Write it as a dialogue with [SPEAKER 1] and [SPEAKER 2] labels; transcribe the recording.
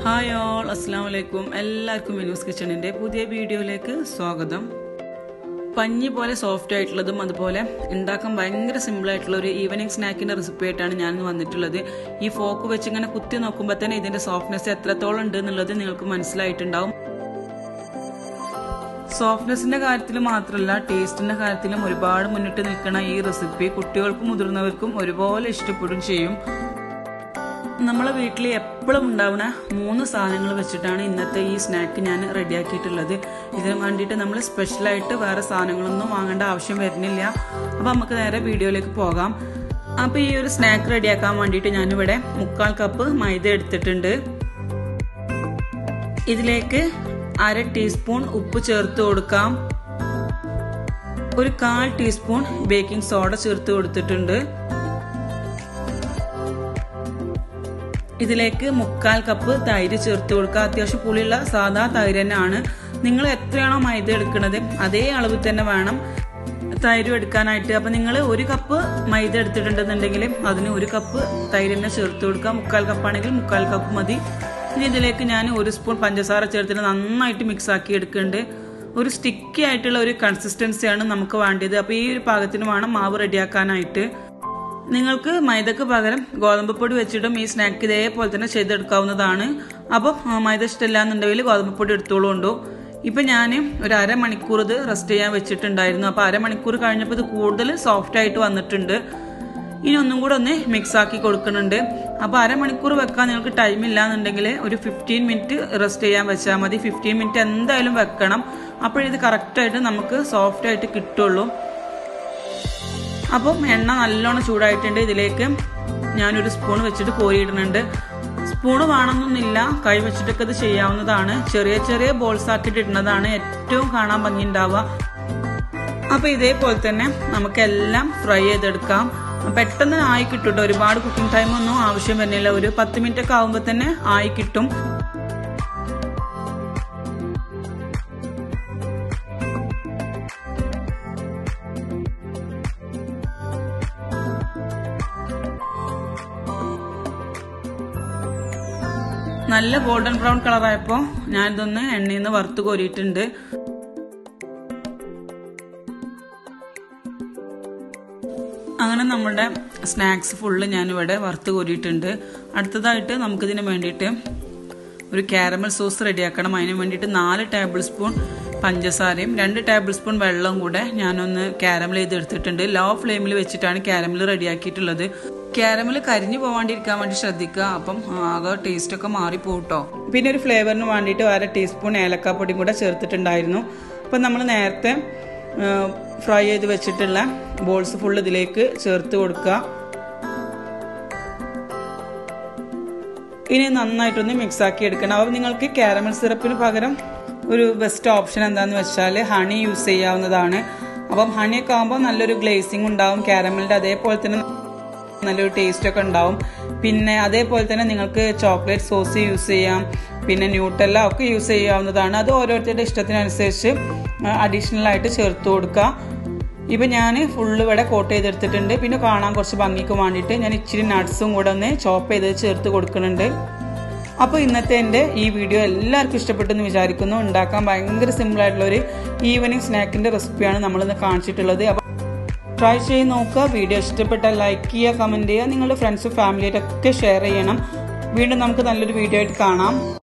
[SPEAKER 1] hi all അസ്സാം വലൈക്കും എല്ലാവർക്കും മിനൂസ് കിച്ചണിൻ്റെ പുതിയ വീഡിയോയിലേക്ക് സ്വാഗതം പഞ്ഞി പോലെ സോഫ്റ്റ് ആയിട്ടുള്ളതും അതുപോലെ ഉണ്ടാക്കാൻ ഭയങ്കര സിമ്പിൾ ആയിട്ടുള്ള ഒരു ഈവനിങ് സ്നാക്കിന്റെ റെസിപ്പി ആയിട്ടാണ് ഞാൻ വന്നിട്ടുള്ളത് ഈ ഫോക്ക് വെച്ച് ഇങ്ങനെ കുത്തി നോക്കുമ്പോൾ തന്നെ ഇതിന്റെ സോഫ്റ്റ്നെസ് എത്രത്തോളം ഉണ്ട് എന്നുള്ളത് നിങ്ങൾക്ക് മനസ്സിലായിട്ടുണ്ടാവും സോഫ്റ്റ്നെസിന്റെ കാര്യത്തിൽ മാത്രമല്ല ടേസ്റ്റിന്റെ കാര്യത്തിലും ഒരുപാട് മുന്നിട്ട് നിൽക്കുന്ന ഈ റെസിപ്പി കുട്ടികൾക്കും മുതിർന്നവർക്കും ഒരുപോലെ ഇഷ്ടപ്പെടും ചെയ്യും നമ്മളെ വീട്ടിൽ എപ്പോഴും ഉണ്ടാവുന്ന മൂന്ന് സാധനങ്ങൾ വെച്ചിട്ടാണ് ഇന്നത്തെ ഈ സ്നാക്ക് ഞാൻ റെഡിയാക്കിയിട്ടുള്ളത് ഇതിന് വേണ്ടിയിട്ട് നമ്മൾ സ്പെഷ്യലായിട്ട് വേറെ സാധനങ്ങളൊന്നും വാങ്ങേണ്ട ആവശ്യം വരുന്നില്ല അപ്പം നമുക്ക് നേരെ വീഡിയോയിലേക്ക് പോകാം അപ്പം ഈ ഒരു സ്നാക്ക് റെഡിയാക്കാൻ വേണ്ടിയിട്ട് ഞാനിവിടെ മുക്കാൽ കപ്പ് മൈദ എടുത്തിട്ടുണ്ട് ഇതിലേക്ക് അര ടീസ്പൂൺ ഉപ്പ് ചേർത്ത് കൊടുക്കാം ഒരു കാൽ ടീസ്പൂൺ ബേക്കിംഗ് സോഡ ചേർത്ത് കൊടുത്തിട്ടുണ്ട് ഇതിലേക്ക് മുക്കാൽ കപ്പ് തൈര് ചേർത്ത് കൊടുക്കുക അത്യാവശ്യം പുളിയുള്ള സാധാ തൈര് തന്നെയാണ് നിങ്ങൾ എത്രയാണോ മൈദ എടുക്കുന്നത് അതേ അളവിൽ തന്നെ വേണം തൈരും എടുക്കാനായിട്ട് അപ്പൊ നിങ്ങൾ ഒരു കപ്പ് മൈദ എടുത്തിട്ടുണ്ടെന്നുണ്ടെങ്കിൽ അതിന് ഒരു കപ്പ് തൈര് തന്നെ ചേർത്ത് കൊടുക്കുക മുക്കാൽ കപ്പാണെങ്കിൽ മുക്കാൽ കപ്പ് മതി ഇനി ഇതിലേക്ക് ഞാൻ ഒരു സ്പൂൺ പഞ്ചസാര ചേർത്തിട്ട് നന്നായിട്ട് മിക്സ് ആക്കി എടുക്കുന്നുണ്ട് ഒരു സ്റ്റിക്കി ആയിട്ടുള്ള ഒരു കൺസിസ്റ്റൻസിയാണ് നമുക്ക് വേണ്ടത് അപ്പോൾ ഈ ഒരു പാകത്തിന് വേണം മാവ് റെഡിയാക്കാനായിട്ട് നിങ്ങൾക്ക് മൈദക്ക് പകരം ഗോതമ്പ് പൊടി വെച്ചിട്ടും ഈ സ്നാക്ക് ഇതേപോലെ തന്നെ ചെയ്തെടുക്കാവുന്നതാണ് അപ്പം മൈദ ഇഷ്ടമില്ല എന്നുണ്ടെങ്കിൽ ഗോതമ്പ് പൊടി എടുത്തോളൂ ഉണ്ടോ ഇപ്പം ഞാൻ ഒരു അരമണിക്കൂർ ഇത് റെസ്റ്റ് ചെയ്യാൻ വെച്ചിട്ടുണ്ടായിരുന്നു അപ്പോൾ അരമണിക്കൂർ കഴിഞ്ഞപ്പോൾ ഇത് കൂടുതൽ സോഫ്റ്റ് ആയിട്ട് വന്നിട്ടുണ്ട് ഇനി ഒന്നും കൂടെ ഒന്ന് മിക്സ് ആക്കി കൊടുക്കുന്നുണ്ട് അപ്പോൾ അരമണിക്കൂർ വെക്കാൻ നിങ്ങൾക്ക് ടൈം ഇല്ല എന്നുണ്ടെങ്കിൽ ഒരു ഫിഫ്റ്റീൻ മിനിറ്റ് റെസ്റ്റ് ചെയ്യാൻ വെച്ചാൽ മതി ഫിഫ്റ്റീൻ മിനിറ്റ് എന്തായാലും വെക്കണം അപ്പോഴിത് കറക്റ്റായിട്ട് നമുക്ക് സോഫ്റ്റ് ആയിട്ട് കിട്ടുള്ളൂ അപ്പം എണ്ണ നല്ലോണം ചൂടായിട്ടുണ്ട് ഇതിലേക്ക് ഞാനൊരു സ്പൂൺ വെച്ചിട്ട് കോരിയിടുന്നുണ്ട് സ്പൂണ് വേണമെന്നൊന്നുമില്ല കൈ വെച്ചിട്ടൊക്കെ ഇത് ചെയ്യാവുന്നതാണ് ചെറിയ ചെറിയ ബോൾസ് ആക്കിയിട്ട് ഇടുന്നതാണ് ഏറ്റവും കാണാൻ ഭംഗി ഉണ്ടാവുക അപ്പൊ ഇതേപോലെ തന്നെ നമുക്കെല്ലാം ഫ്രൈ ചെയ്തെടുക്കാം പെട്ടെന്ന് ആയി കിട്ടും ഒരുപാട് കുക്കിംഗ് ടൈം ഒന്നും ആവശ്യം വരുന്നില്ല ഒരു പത്ത് മിനിറ്റ് ഒക്കെ ആകുമ്പോൾ തന്നെ ആയി കിട്ടും നല്ല ഗോൾഡൻ ബ്രൗൺ കളറായപ്പോൾ ഞാനിതൊന്ന് എണ്ണയിൽ നിന്ന് വറുത്ത് കോരിയിട്ടുണ്ട് അങ്ങനെ നമ്മുടെ സ്നാക്സ് ഫുള്ള് ഞാനിവിടെ വറുത്ത് കോരിയിട്ടുണ്ട് അടുത്തതായിട്ട് നമുക്കിതിന് വേണ്ടിയിട്ട് ഒരു കാരമൽ സോസ് റെഡിയാക്കണം അതിന് വേണ്ടിയിട്ട് നാല് ടേബിൾ സ്പൂൺ പഞ്ചസാരയും രണ്ട് ടേബിൾ സ്പൂൺ വെള്ളവും കൂടെ ഞാനൊന്ന് കാരമൽ ചെയ്തെടുത്തിട്ടുണ്ട് ലോ ഫ്ലെയിമിൽ വെച്ചിട്ടാണ് കാരമൽ റെഡിയാക്കിയിട്ടുള്ളത് കാരമൽ കരിഞ്ഞു പോവാണ്ടിരിക്കാൻ വേണ്ടി ശ്രദ്ധിക്കുക അപ്പം ആകെ ടേസ്റ്റ് ഒക്കെ മാറിപ്പോട്ടോ പിന്നെ ഒരു ഫ്ലേവറിന് വേണ്ടിയിട്ട് അര ടീസ്പൂൺ ഏലക്കാപ്പൊടിയും കൂടെ ചേർത്തിട്ടുണ്ടായിരുന്നു അപ്പം നമ്മൾ നേരത്തെ ഫ്രൈ ചെയ്ത് വെച്ചിട്ടുള്ള ബോൾസ് ഫുൾ ഇതിലേക്ക് ചേർത്ത് കൊടുക്കുക ഇനി നന്നായിട്ടൊന്ന് മിക്സ് ആക്കി എടുക്കണം അപ്പം നിങ്ങൾക്ക് കാരമൽ സിറപ്പിന് പകരം ഒരു ബെസ്റ്റ് ഓപ്ഷൻ എന്താണെന്ന് വെച്ചാൽ ഹണി യൂസ് ചെയ്യാവുന്നതാണ് അപ്പം ഹണിയൊക്കെ ആകുമ്പോൾ നല്ലൊരു ഗ്ലേസിങ് ഉണ്ടാവും കാരമലിൻ്റെ അതേപോലെ തന്നെ നല്ലൊരു ടേസ്റ്റ് ഒക്കെ ഉണ്ടാവും പിന്നെ അതേപോലെ തന്നെ നിങ്ങൾക്ക് ചോക്ലേറ്റ് സോസ് യൂസ് ചെയ്യാം പിന്നെ ന്യൂട്ടെല്ല ഒക്കെ യൂസ് ചെയ്യാവുന്നതാണ് അത് ഓരോരുത്തരുടെ ഇഷ്ടത്തിനനുസരിച്ച് അഡീഷണൽ ആയിട്ട് ചേർത്ത് കൊടുക്കുക ഇപ്പം ഞാൻ ഫുള്ള് ഇവിടെ കോട്ട് ചെയ്തെടുത്തിട്ടുണ്ട് പിന്നെ കാണാൻ കുറച്ച് ഭംഗിക്ക് വേണ്ടിയിട്ട് ഞാൻ ഇച്ചിരി നട്ട്സും കൂടെ ഒന്ന് ചോപ്പ് ചെയ്ത് ചേർത്ത് കൊടുക്കുന്നുണ്ട് അപ്പോൾ ഇന്നത്തെ എൻ്റെ ഈ വീഡിയോ എല്ലാവർക്കും ഇഷ്ടപ്പെട്ടെന്ന് വിചാരിക്കുന്നു ഉണ്ടാക്കാൻ ഭയങ്കര സിമ്പിൾ ആയിട്ടുള്ള ഒരു ഈവനിങ് സ്നാക്കിൻ്റെ റെസിപ്പിയാണ് നമ്മളിന്ന് കാണിച്ചിട്ടുള്ളത് അപ്പോൾ ട്രൈ ചെയ്ത് നോക്കുക വീഡിയോ ഇഷ്ടപ്പെട്ടാൽ ലൈക്ക് ചെയ്യുക കമൻറ്റ് ചെയ്യുക നിങ്ങളുടെ ഫ്രണ്ട്സും ഫാമിലിയായിട്ടൊക്കെ ഷെയർ ചെയ്യണം വീണ്ടും നമുക്ക് നല്ലൊരു വീഡിയോ ആയിട്ട് കാണാം